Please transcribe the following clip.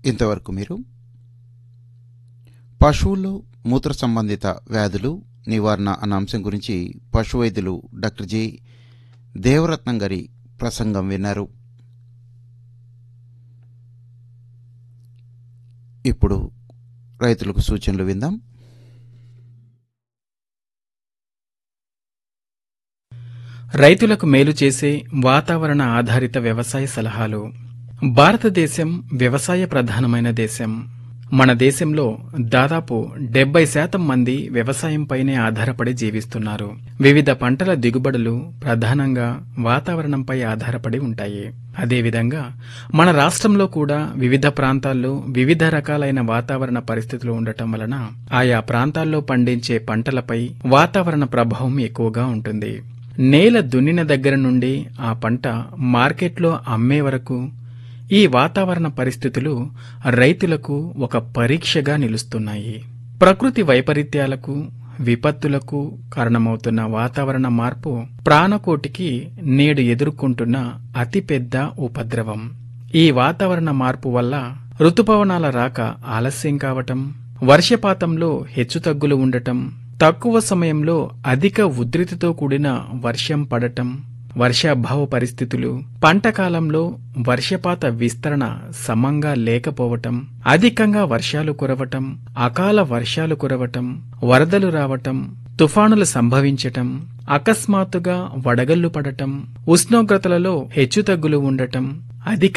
ఇంతవరకు మీరు పశువులు మూత్ర సంబంధిత వ్యాధులు నివారణ అన్న అంశం గురించి పశు వైద్యులు డాక్టర్ జి దేవరత్నం గారి ప్రసంగం విన్నారు ఇప్పుడు రైతులకు సూచనలు విందాం రైతులకు మేలు చేసే వాతావరణ ఆధారిత వ్యవసాయ సలహాలు భారతదేశం వ్యవసాయ ప్రధానమైన దేశం మన దేశంలో దాదాపు డెబ్బై శాతం మంది వ్యవసాయంపైనే ఆధారపడి జీవిస్తున్నారు వివిధ పంటల దిగుబడులు ప్రధానంగా వాతావరణంపై ఆధారపడి ఉంటాయి అదేవిధంగా మన రాష్ట్రంలో కూడా వివిధ ప్రాంతాల్లో వివిధ రకాలైన వాతావరణ పరిస్థితులు ఉండటం వలన ఆయా ప్రాంతాల్లో పండించే పంటలపై వాతావరణ ప్రభావం ఎక్కువగా ఉంటుంది నేల దున్నిన దగ్గర నుండి ఆ పంట మార్కెట్లో అమ్మే వరకు ఈ వాతావరణ పరిస్థితులు రైతులకు ఒక పరీక్షగా నిలుస్తున్నాయి ప్రకృతి వైపరీత్యాలకు విపత్తులకు కారణమవుతున్న వాతావరణ మార్పు ప్రాణకోటికి నేడు ఎదుర్కొంటున్న అతిపెద్ద ఉపద్రవం ఈ వాతావరణ మార్పు వల్ల ఋతుపవనాల రాక ఆలస్యం కావటం వర్షపాతంలో హెచ్చుతగ్గులు ఉండటం తక్కువ సమయంలో అధిక ఉధృతితో కూడిన వర్షం పడటం వర్షాభావ పరిస్థితులు పంట కాలంలో వర్షపాత విస్తరణ సమంగా లేకపోవటం అధికంగా వర్షాలు కురవటం అకాల వర్షాలు కురవటం వరదలు రావటం తుఫానులు సంభవించటం అకస్మాత్తుగా వడగళ్లు పడటం ఉష్ణోగ్రతలలో హెచ్చుతగ్గులు ఉండటం అధిక